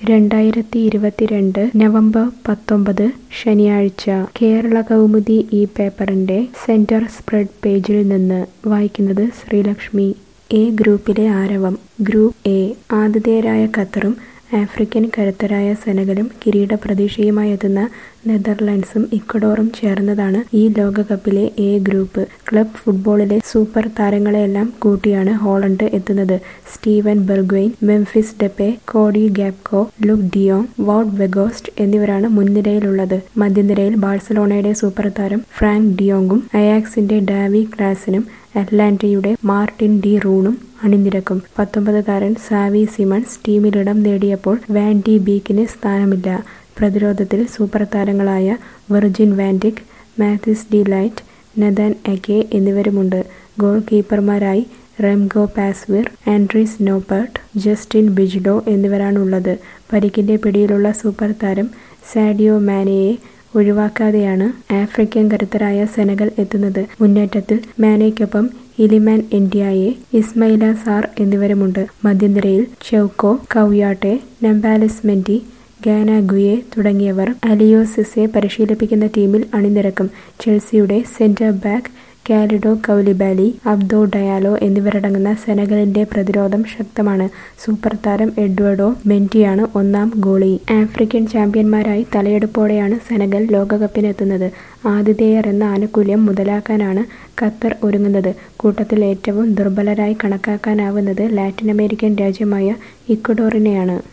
രണ്ടായിരത്തി ഇരുപത്തിരണ്ട് നവംബർ പത്തൊമ്പത് ശനിയാഴ്ച കേരള കൗമുദി ഈ പേപ്പറിന്റെ സെന്റർ സ്പ്രെഡ് പേജിൽ നിന്ന് വായിക്കുന്നത് ശ്രീലക്ഷ്മി എ ഗ്രൂപ്പിലെ ആരവം ഗ്രൂപ്പ് എ ആതിഥേയരായ ഖത്തറും ആഫ്രിക്കൻ കരുത്തരായ സെനഗലും കിരീട പ്രതീക്ഷയുമായി എത്തുന്ന നെതർലൻഡ്സും ഇക്വഡോറും ചേർന്നതാണ് ഈ ലോകകപ്പിലെ എ ഗ്രൂപ്പ് ക്ലബ് ഫുട്ബോളിലെ സൂപ്പർ താരങ്ങളെയെല്ലാം കൂട്ടിയാണ് ഹോളണ്ട് എത്തുന്നത് Steven Bergwijn Memphis Depay Cody Gakpo Luuk de Jong Wout Weghorst എന്നിവരാണ് മുൻനിരയിലുള്ളത് മധ്യനിരയിൽ ബാഴ്സലോണയുടെ സൂപ്പർ താരം ഫ്രാങ്ക് ഡിയോങ്ങും അയാക്സിന്റെ ഡാവി ക്ലാസിനും അറ്റ്ലാന്റയുടെ മാർട്ടിൻ ഡി റൂണും അണിനിരക്കും പത്തൊമ്പതുകാരൻ സാവി സിമൺസ് ടീമിലിടം നേടിയപ്പോൾ വാൻ ഡി ബീക്കിന് സ്ഥാനമില്ല പ്രതിരോധത്തിൽ സൂപ്പർ താരങ്ങളായ Virgil van Dijk Matthijs de Ligt Nathan Ake എന്നിവരുമുണ്ട് ഗോൾ കീപ്പർമാരായി Remko Pasveer Andries Noppert Justin Bijlow എന്നിവരാണുള്ളത് പരിക്കിന്റെ പിടിയിലുള്ള സൂപ്പർ താരം സാഡിയോ മാനയെ ഒഴിവാക്കാതെയാണ് ആഫ്രിക്കൻ കരുത്തരായ സെനഗൽ എത്തുന്നത് മുന്നേറ്റത്തിൽ മാനയ്ക്കൊപ്പം ഇലിമാൻ എൻഡിയായെ ഇസ്മൈല സാർ എന്നിവരുമുണ്ട് മധ്യനിരയിൽ ചൗക്കോ കൗയാട്ടെ നംബാലിസ് മെന്റി ഗാന ഗുയെ തുടങ്ങിയവർ അലിയോ സിസെ പരിശീലിപ്പിക്കുന്ന ടീമിൽ അണിനിരക്കും ചെൽസിയുടെ centre back Kalidou Koulibaly Abdou Diallo എന്നിവരടങ്ങുന്ന സെനഗലിന്റെ പ്രതിരോധം ശക്തമാണ് സൂപ്പർ താരം എഡ്വേർഡോ മെന്റിയാണ് ഒന്നാം ഗോളി ആഫ്രിക്കൻ ചാമ്പ്യന്മാരായി തലയെടുപ്പോടെയാണ് സെനഗൽ ലോകകപ്പിനെത്തുന്നത് ആതിഥേയർ എന്ന ആനുകൂല്യം മുതലാക്കാനാണ് ഖത്തർ ഒരുങ്ങുന്നത് കൂട്ടത്തിൽ ഏറ്റവും ദുർബലരായി കണക്കാക്കാനാവുന്നത് ലാറ്റിൻ അമേരിക്കൻ രാജ്യമായ ഇക്വഡോറിനെയാണ്